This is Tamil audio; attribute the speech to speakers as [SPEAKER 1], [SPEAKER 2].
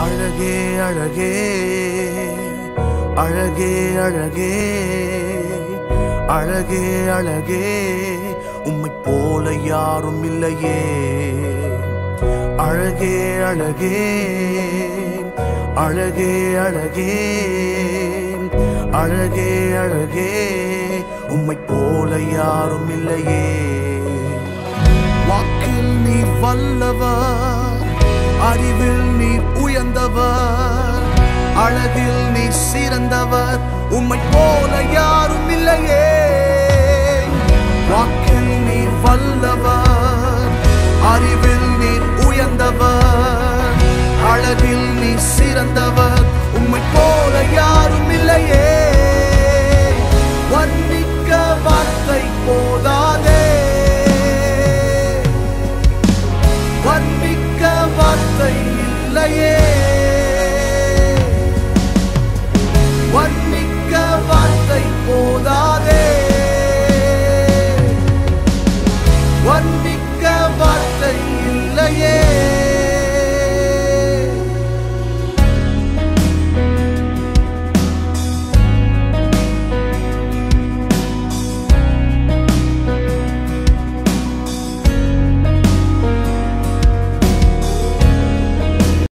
[SPEAKER 1] அழகே அழகே அழகே அழகே அழகே அழகே உம்மை போல யாரும் இல்லையே அழகே அழகே அழகே அழகே அழகே அழகே உம்மை போல யாரும் இல்லையே வாக்கில் நீர் வல்லவர் அறிவில் நீர் உயர்ந்தவர் அழகில் நீர் சிறந்தவர் உம்மை போல யாரும் இல்லையே வாக்கில் நீர் வல்லவர் அறிவில் நீர் உயர்ந்தவர் அழகில் நீர் சிறந்தவர் உம்மை போல யாரும் இல்லையே வர்ணிக்க வார்த்தை போதாதே வர்ணிக்க வார்த்தை இல்லையே வர்ணிக்க வார்த்தை போதாதே வர்ணிக்க வார்த்தை இல்லையே